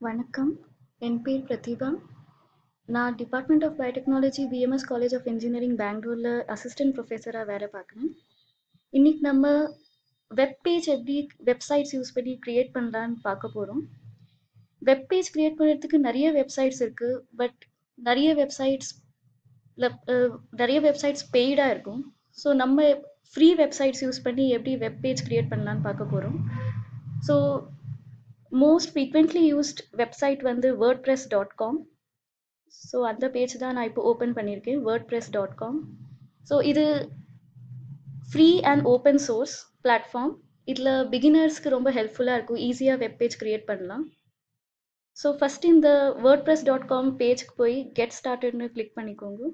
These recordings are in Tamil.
வணக்கம் என் பேர் பிரதிபா நான் department of biotechnology BMS college of engineering பெங்களூரில் அசிஸ்டன்ட் ப்ரொஃபஸராக வேலை பார்க்குறேன் இன்னைக்கு நம்ம வெப் பேஜ் எப்படி வெப்சைட்ஸ் யூஸ் பண்ணி க்ரியேட் பண்ணலான்னு பார்க்க போகிறோம் வெப் பேஜ் க்ரியேட் பண்ணுறதுக்கு நிறைய வெப்சைட்ஸ் இருக்குது பட் நிறைய வெப்சைட்ஸ் நிறைய வெப்சைட்ஸ் பெய்டாக இருக்கும் ஸோ நம்ம ஃப்ரீ வெப்சைட்ஸ் யூஸ் பண்ணி எப்படி வெப் பேஜ் க்ரியேட் பண்ணலான்னு பார்க்க போகிறோம் so most frequently used website வந்து word press dot com so அந்த பேஜ் தான் நான் இப்போ ஓப்பன் பண்ணியிருக்கேன் வேர்ட் ப்ரெஸ் டாட் காம் ஸோ இது free and open source platform இதில் பிகினர்ஸ்க்கு ரொம்ப ஹெல்ப்ஃபுல்லாக இருக்கும் ஈஸியாக வெப் பேஜ் க்ரியேட் பண்ணலாம் ஸோ ஃபஸ்ட் இந்த வேர்ட் ப்ரெஸ் டாட் காம் பேஜ்க்கு போய் கெட் ஸ்டார்டட்னு கிளிக் பண்ணிக்கோங்க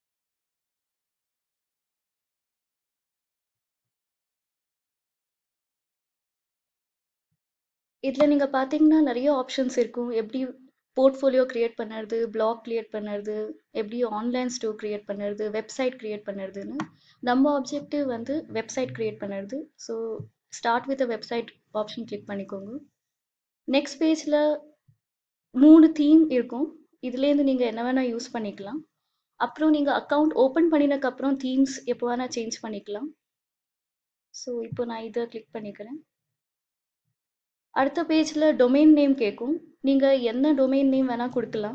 இதில் நீங்கள் பார்த்தீங்கன்னா நிறைய ஆப்ஷன்ஸ் இருக்கும் எப்படி போர்ட்ஃபோலியோ க்ரியேட் பண்ணுறது பிளாக் க்ரியேட் பண்ணுறது எப்படி ஆன்லைன் ஸ்டோர் க்ரியேட் பண்ணுறது வெப்சைட் க்ரியேட் பண்ணுறதுன்னு நம்ம ஆப்ஜெக்டிவ் வந்து வெப்சைட் க்ரியேட் பண்ணுறது so start with a website option click பண்ணிக்கோங்க நெக்ஸ்ட் பேஜில் மூணு தீம் இருக்கும் இதுலேருந்து நீங்கள் என்ன வேணால் யூஸ் பண்ணிக்கலாம் அப்புறம் நீங்கள் அக்கௌண்ட் ஓப்பன் பண்ணினதுக்கப்புறம் தீம்ஸ் எப்போ வேணால் சேஞ்ச் பண்ணிக்கலாம் ஸோ இப்போ நான் இதை கிளிக் பண்ணிக்கிறேன் அடுத்த பேஜில் டொமைன் நேம் கேட்கும் நீங்கள் என்ன டொமைன் நேம் வேணால் கொடுக்கலாம்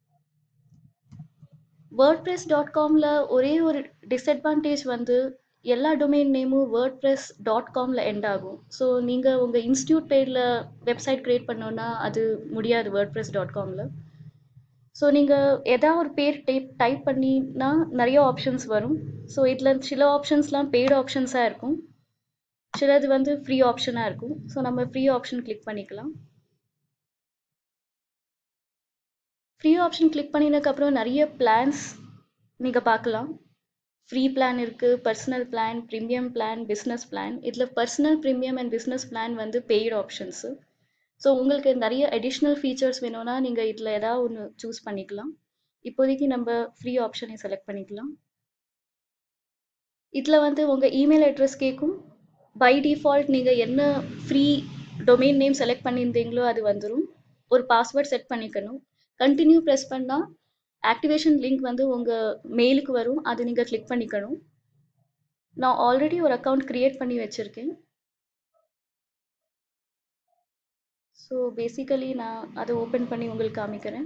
வேர்ட் ப்ரெஸ் டாட் காமில் ஒரே ஒரு டிஸ்அட்வான்டேஜ் வந்து எல்லா டொமைன் நேமும் வேர்ட் ப்ரெஸ் டாட் காமில் எண்ட் ஆகும் ஸோ நீங்கள் உங்கள் இன்ஸ்டியூட் பேரில் வெப்சைட் க்ரியேட் பண்ணோன்னா அது முடியாது வேர்ட் ப்ரெஸ் டாட் காமில் ஸோ நீங்கள் எதா ஒரு பேர் டைப் டைப் பண்ணினா நிறைய ஆப்ஷன்ஸ் வரும் ஸோ இதில் சில ஆப்ஷன்ஸ்லாம் பெய்டு ஆப்ஷன்ஸாக இருக்கும் சிலது வந்து ஃப்ரீ ஆப்ஷனாக இருக்கும் ஸோ நம்ம ஃப்ரீ ஆப்ஷன் கிளிக் பண்ணிக்கலாம் ஃப்ரீ ஆப்ஷன் கிளிக் பண்ணினதுக்கப்புறம் நிறைய பிளான்ஸ் நீங்கள் பார்க்கலாம் ஃப்ரீ பிளான் இருக்குது personal plan premium plan business plan இதில் personal premium and business plan வந்து பெய்டு ஆப்ஷன்ஸு ஸோ உங்களுக்கு நிறைய அடிஷ்னல் ஃபீச்சர்ஸ் வேணும்னா நீங்கள் இதில் ஏதாவது ஒன்று சூஸ் பண்ணிக்கலாம் இப்போதைக்கு நம்ம ஃப்ரீ ஆப்ஷனை செலக்ட் பண்ணிக்கலாம் இதில் வந்து உங்கள் இமெயில் அட்ரஸ் கேட்கும் பை டிஃபால்ட் நீங்கள் என்ன ஃப்ரீ டொமைன் நேம் செலக்ட் பண்ணியிருந்தீங்களோ அது வந்துடும் ஒரு பாஸ்வேர்ட் செட் பண்ணிக்கணும் கண்டினியூ ப்ரெஸ் பண்ணால் ஆக்டிவேஷன் லிங்க் வந்து உங்கள் மெயிலுக்கு வரும் அது நீங்கள் கிளிக் பண்ணிக்கணும் நான் ஆல்ரெடி ஒரு அக்கௌண்ட் க்ரியேட் பண்ணி வச்சுருக்கேன் ஸோ பேசிக்கலி நான் அதை ஓப்பன் பண்ணி உங்களுக்கு காமிக்கிறேன்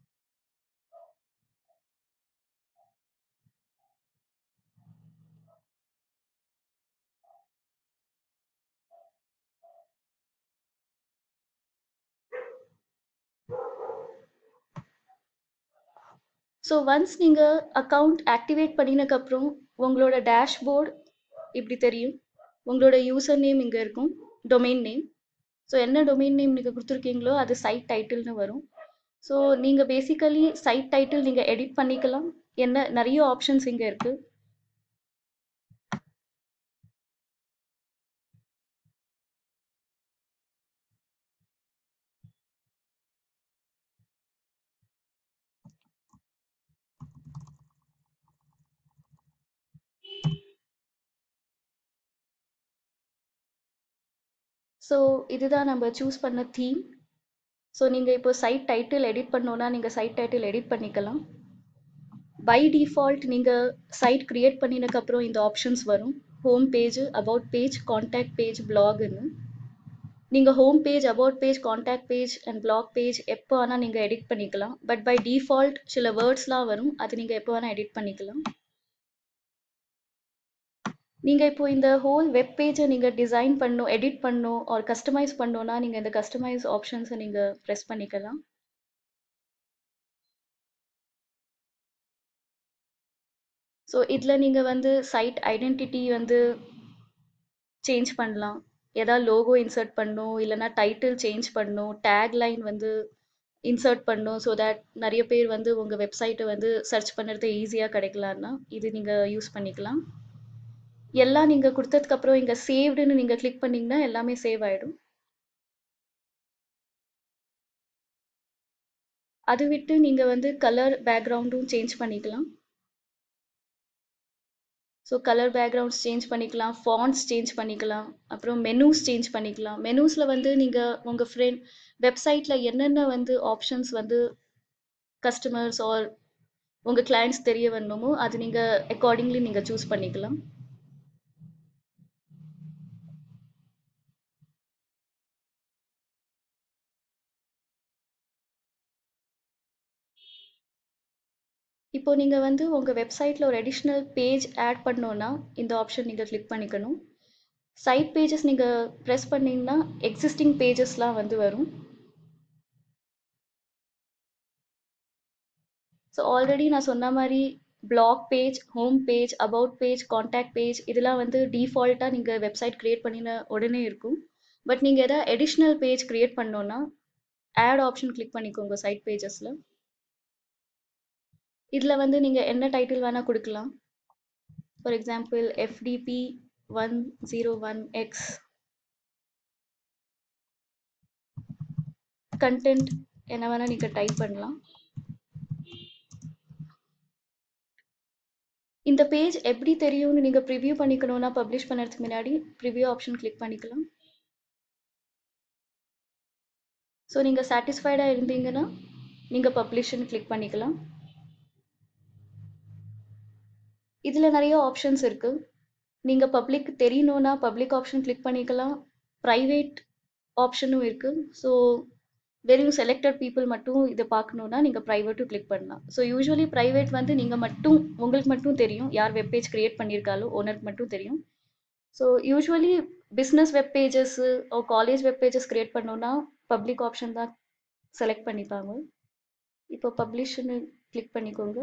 ஸோ ஒன்ஸ் நீங்கள் அக்கௌண்ட் ஆக்டிவேட் பண்ணினதுக்கப்புறம் உங்களோட டேஷ்போர்டு இப்படி தெரியும் உங்களோட யூசர் நேம் இங்கே இருக்கும் டொமைன் நேம் ஸோ என்ன டொமைன் நேம் நீங்கள் கொடுத்துருக்கீங்களோ அது சைட் டைட்டில்னு வரும் ஸோ நீங்கள் பேசிக்கலி சைட் டைட்டில் நீங்கள் எடிட் பண்ணிக்கலாம் என்ன நிறைய ஆப்ஷன்ஸ் இங்கே இருக்குது ஸோ இதுதான் நம்ம சூஸ் பண்ண தீம் ஸோ நீங்கள் இப்போ சைட் டைட்டில் எடிட் பண்ணோன்னா நீங்கள் சைட் டைட்டில் எடிட் பண்ணிக்கலாம் பை டிஃபால்ட் நீங்கள் சைட் க்ரியேட் பண்ணினதுக்கப்புறம் இந்த ஆப்ஷன்ஸ் வரும் home page about page contact page பிளாக்னு நீங்கள் home page about page contact page and blog page எப்போ வேணால் நீங்கள் எடிட் பண்ணிக்கலாம் பட் பை டிஃபால்ட் சில வேர்ட்ஸ்லாம் வரும் அது நீங்கள் எப்போ வேணால் எடிட் பண்ணிக்கலாம் நீங்கள் இப்போ இந்த ஹோல் வெப் பேஜை நீங்கள் டிசைன் பண்ணும் எடிட் பண்ணும் ஆர் கஸ்டமைஸ் பண்ணோன்னா நீங்கள் இந்த கஸ்டமைஸ் ஆப்ஷன்ஸை நீங்கள் ப்ரெஸ் பண்ணிக்கலாம் ஸோ இதில் நீங்கள் வந்து சைட் ஐடென்டிட்டி வந்து சேஞ்ச் பண்ணலாம் ஏதாவது லோகோ இன்சர்ட் பண்ணும் இல்லைனா டைட்டில் சேஞ்ச் பண்ணும் டேக் லைன் வந்து இன்சர்ட் பண்ணும் ஸோ தட் நிறைய பேர் வந்து உங்கள் வெப்சைட்டை வந்து சர்ச் பண்ணுறது ஈஸியாக கிடைக்கலான்னா இது நீங்கள் யூஸ் பண்ணிக்கலாம் எல்லாம் நீங்கள் கொடுத்ததுக்கப்புறம் இங்கே சேவ்டுன்னு நீங்கள் கிளிக் பண்ணிங்கன்னா எல்லாமே சேவ் ஆகிடும் அது விட்டு நீங்கள் வந்து கலர் பேக்ரவுண்டும் சேஞ்ச் பண்ணிக்கலாம் ஸோ கலர் பேக்ரவுண்ட்ஸ் சேஞ்ச் பண்ணிக்கலாம் ஃபாண்ட்ஸ் சேஞ்ச் பண்ணிக்கலாம் அப்புறம் மெனூஸ் சேஞ்ச் பண்ணிக்கலாம் மெனூஸில் வந்து நீங்கள் உங்கள் ஃப்ரெண்ட் வெப்சைட்டில் என்னென்ன வந்து ஆப்ஷன்ஸ் வந்து கஸ்டமர்ஸ் ஆர் உங்கள் கிளைண்ட்ஸ் தெரிய வரணுமோ அது நீங்கள் அக்கார்டிங்லி நீங்கள் சூஸ் பண்ணிக்கலாம் இப்போ நீங்கள் வந்து உங்கள் வெப்சைட்டில் ஒரு அடிஷ்னல் பேஜ் ஆட் பண்ணோன்னா இந்த ஆப்ஷன் நீங்கள் கிளிக் பண்ணிக்கணும் சைட் பேஜஸ் நீங்கள் ப்ரெஸ் பண்ணிங்கன்னா எக்ஸிஸ்டிங் பேஜஸ்லாம் வந்து வரும் ஸோ ஆல்ரெடி நான் சொன்ன மாதிரி blog page home page about page contact page இதெல்லாம் வந்து டிஃபால்ட்டாக நீங்கள் வெப்சைட் க்ரியேட் பண்ணின உடனே இருக்கும் பட் நீங்கள் எதாவது அடிஷ்னல் பேஜ் க்ரியேட் பண்ணோன்னா ஆட் ஆப்ஷன் கிளிக் பண்ணிக்கோங்க சைட் பேஜஸில் இதில் வந்து நீங்கள் என்ன டைட்டில் வேணால் கொடுக்கலாம் for example FTP one zero one X content என்ன வேணால் நீங்கள் டைப் பண்ணலாம் இந்த பேஜ் எப்படி தெரியும்னு நீங்கள் ப்ரிவ்யூ பண்ணிக்கணும்னா பப்ளிஷ் பண்ணுறதுக்கு முன்னாடி ப்ரிவ்யூ ஆப்ஷன் கிளிக் பண்ணிக்கலாம் ஸோ நீங்கள் சாட்டிஸ்ஃபைடாக இருந்தீங்கன்னா நீங்கள் பப்ளிஷ்னு கிளிக் பண்ணிக்கலாம் இதில் நிறைய ஆப்ஷன்ஸ் இருக்குது நீங்கள் பப்ளிக் தெரியணுன்னா பப்ளிக் ஆப்ஷன் கிளிக் பண்ணிக்கலாம் ப்ரைவேட் ஆப்ஷனும் இருக்குது ஸோ வெறும் செலக்டட் பீப்புள் மட்டும் இதை பார்க்கணுன்னா நீங்கள் ப்ரைவேட்டும் கிளிக் பண்ணலாம் ஸோ யூஸ்வலி ப்ரைவேட் வந்து நீங்கள் மட்டும் உங்களுக்கு மட்டும் தெரியும் யார் வெப்பேஜ் க்ரியேட் பண்ணியிருக்காலோ ஓனருக்கு மட்டும் தெரியும் so usually business web pages or college web pages create பண்ணோன்னா பப்ளிக் ஆப்ஷன் தான் செலக்ட் பண்ணிப்பாங்க இப்போ பப்ளிஷ்னு கிளிக் பண்ணிக்கோங்க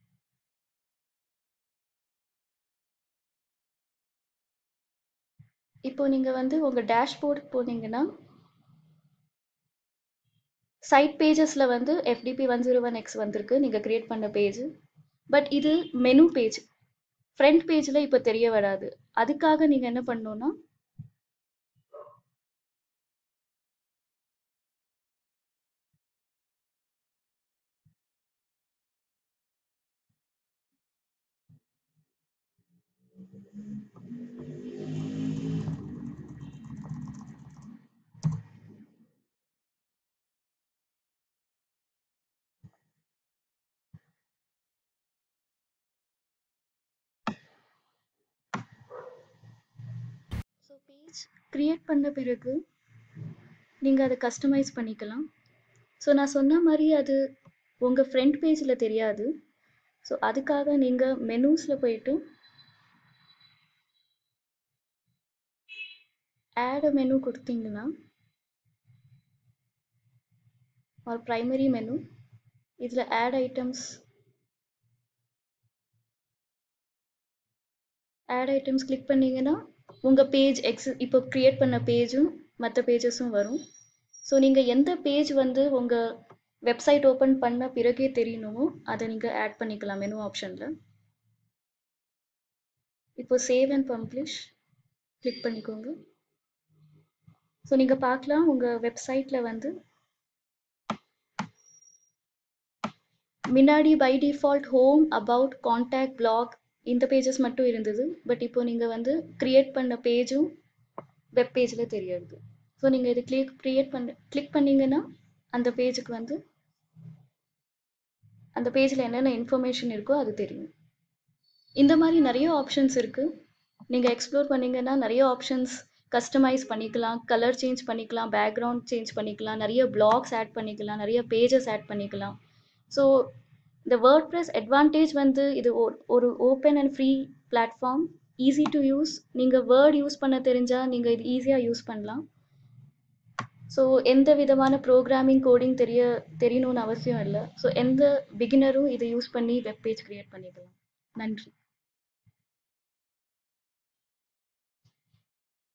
இப்போ நீங்கள் வந்து உங்கள் டேஷ்போர்ட் போனீங்கன்னா சைட் பேஜஸில் வந்து FTP one zero one X வந்திருக்கு நீங்கள் க்ரியேட் பண்ண பேஜ் பட் இது மெனு பேஜ் ஃப்ரண்ட் பேஜில் இப்போ தெரிய வராது அதுக்காக நீங்கள் என்ன பண்ணணுன்னா ஸோ பேஜ் க்ரியேட் பண்ண பிறகு நீங்கள் அதை கஸ்டமைஸ் பண்ணிக்கலாம் ஸோ நான் சொன்ன மாதிரி அது உங்கள் ஃப்ரண்ட் பேஜில் தெரியாது ஸோ அதுக்காக நீங்கள் மெனூஸில் போயிட்டு ஆட் மெனு கொடுத்தீங்கன்னா ஒரு ப்ரைமரி மெனு இதில் add items add items click பண்ணிங்கன்னா உங்கள் பேஜ் எக்ஸ் இப்போ க்ரியேட் பண்ண பேஜும் மற்ற பேஜஸும் வரும் ஸோ நீங்கள் எந்த பேஜ் வந்து உங்கள் வெப்சைட் ஓப்பன் பண்ண பிறகே தெரியணுமோ அதை நீங்கள் ஆட் பண்ணிக்கலாம் மெனு ஆப்ஷனில் இப்போ சேவ் அண்ட் பப்ளிஷ் கிளிக் பண்ணிக்கோங்க ஸோ நீங்கள் பார்க்கலாம் உங்கள் வெப்சைட்டில் வந்து முன்னாடி by default home about contact blog இந்த பேஜஸ் மட்டும் இருந்தது பட் இப்போ நீங்கள் வந்து க்ரியேட் பண்ண பேஜும் வெப் பேஜில் தெரியாது ஸோ நீங்கள் இது கிளிக் க்ரியேட் பண்ண கிளிக் பண்ணிங்கன்னா அந்த பேஜுக்கு வந்து அந்த பேஜில் என்னென்ன இன்ஃபர்மேஷன் இருக்கோ அது தெரியும் இந்த மாதிரி நிறைய ஆப்ஷன்ஸ் இருக்குது நீங்கள் எக்ஸ்ப்ளோர் பண்ணிங்கன்னா நிறைய ஆப்ஷன்ஸ் கஸ்டமைஸ் பண்ணிக்கலாம் கலர் சேஞ்ச் பண்ணிக்கலாம் பேக்ரவுண்ட் சேஞ்ச் பண்ணிக்கலாம் நிறைய பிளாக்ஸ் ஆட் பண்ணிக்கலாம் நிறைய பேஜஸ் ஆட் பண்ணிக்கலாம் ஸோ இந்த வேர்ட் ப்ரெஸ் அட்வான்டேஜ் வந்து இது ஒரு open and free platform easy to use நீங்கள் வேர்ட் யூஸ் பண்ண தெரிஞ்சால் நீங்கள் இது ஈஸியாக யூஸ் பண்ணலாம் ஸோ எந்த விதமான ப்ரோக்ராமிங் கோடிங் தெரிய தெரியணும்னு அவசியம் இல்லை ஸோ எந்த பிகினரும் இதை யூஸ் பண்ணி வெப் பேஜ் க்ரியேட் பண்ணிக்கலாம் நன்றி